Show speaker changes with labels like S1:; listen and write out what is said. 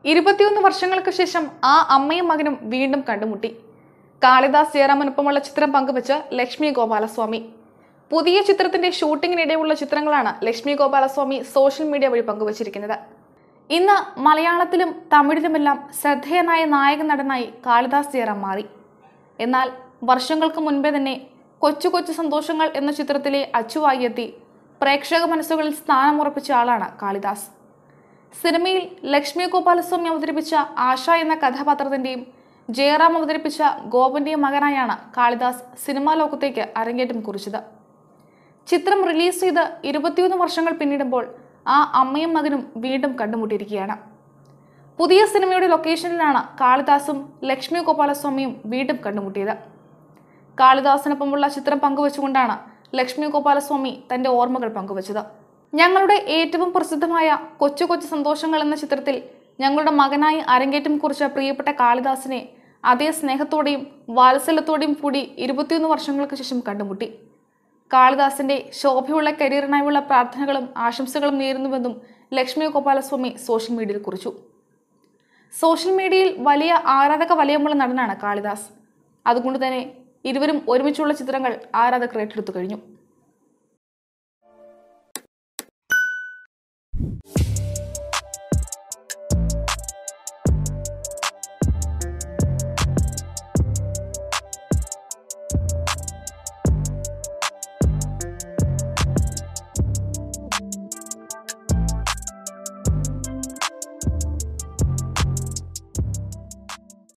S1: ഇരുപത്തിയൊന്ന് വർഷങ്ങൾക്ക് ശേഷം ആ അമ്മയും മകനും വീണ്ടും കണ്ടുമുട്ടി കാളിദാസ് ജയറാമനൊപ്പമുള്ള ചിത്രം പങ്കുവച്ച് ലക്ഷ്മി ഗോപാലസ്വാമി പുതിയ ചിത്രത്തിന്റെ ഷൂട്ടിങ്ങിനിടെയുള്ള ചിത്രങ്ങളാണ് ലക്ഷ്മി ഗോപാലസ്വാമി സോഷ്യൽ മീഡിയ വഴി പങ്കുവച്ചിരിക്കുന്നത് ഇന്ന് മലയാളത്തിലും തമിഴിലുമെല്ലാം ശ്രദ്ധേയനായ നായക നടനായി കാളിദാസ് ജയറാം മാറി എന്നാൽ വർഷങ്ങൾക്ക് മുൻപേ തന്നെ കൊച്ചു കൊച്ചു സന്തോഷങ്ങൾ എന്ന ചിത്രത്തിലെ അച്ചുവായി എത്തി പ്രേക്ഷക മനസ്സുകളിൽ സ്ഥാനമുറപ്പിച്ച ആളാണ് കാളിദാസ് സിനിമയിൽ ലക്ഷ്മി ഗോപാലസ്വാമി അവതരിപ്പിച്ച ആശ എന്ന കഥാപാത്രത്തിന്റെയും ജയറാം അവതരിപ്പിച്ച ഗോപന്റെയും മകനായാണ് കാളിദാസ് സിനിമാ ലോകത്തേക്ക് അരങ്ങേറ്റം കുറിച്ചത് ചിത്രം റിലീസ് ചെയ്ത് ഇരുപത്തിയൊന്ന് വർഷങ്ങൾ പിന്നിടുമ്പോൾ ആ അമ്മയും മകനും വീണ്ടും കണ്ടുമുട്ടിയിരിക്കുകയാണ് പുതിയ സിനിമയുടെ ലൊക്കേഷനിലാണ് കാളിദാസും ലക്ഷ്മി ഗോപാലസ്വാമിയും വീണ്ടും കണ്ടുമുട്ടിയത് കാളിദാസിനൊപ്പമുള്ള ചിത്രം പങ്കുവച്ചുകൊണ്ടാണ് ലക്ഷ്മി ഗോപാലസ്വാമി തന്റെ ഓർമ്മകൾ പങ്കുവച്ചത് ഞങ്ങളുടെ ഏറ്റവും പ്രസിദ്ധമായ കൊച്ചു കൊച്ചു സന്തോഷങ്ങൾ എന്ന ചിത്രത്തിൽ ഞങ്ങളുടെ മകനായി അരങ്ങേറ്റം കുറിച്ച പ്രിയപ്പെട്ട കാളിദാസിനെ അതേ സ്നേഹത്തോടെയും വാത്സല്യത്തോടെയും കൂടി ഇരുപത്തിയൊന്ന് വർഷങ്ങൾക്ക് ശേഷം കണ്ടുമുട്ടി കാളിദാസിന്റെ ശോഭയുള്ള കരിയറിനായുള്ള പ്രാർത്ഥനകളും ആശംസകളും നേരുന്നുവെന്നും ലക്ഷ്മി ഗോപാലസ്വാമി സോഷ്യൽ മീഡിയയിൽ കുറിച്ചു സോഷ്യൽ മീഡിയയിൽ വലിയ ആരാധക വലയമുള്ള നടനാണ് കാളിദാസ് അതുകൊണ്ട് തന്നെ ഇരുവരും ഒരുമിച്ചുള്ള ചിത്രങ്ങൾ ആരാധകർ ഏറ്റെടുത്തു കഴിഞ്ഞു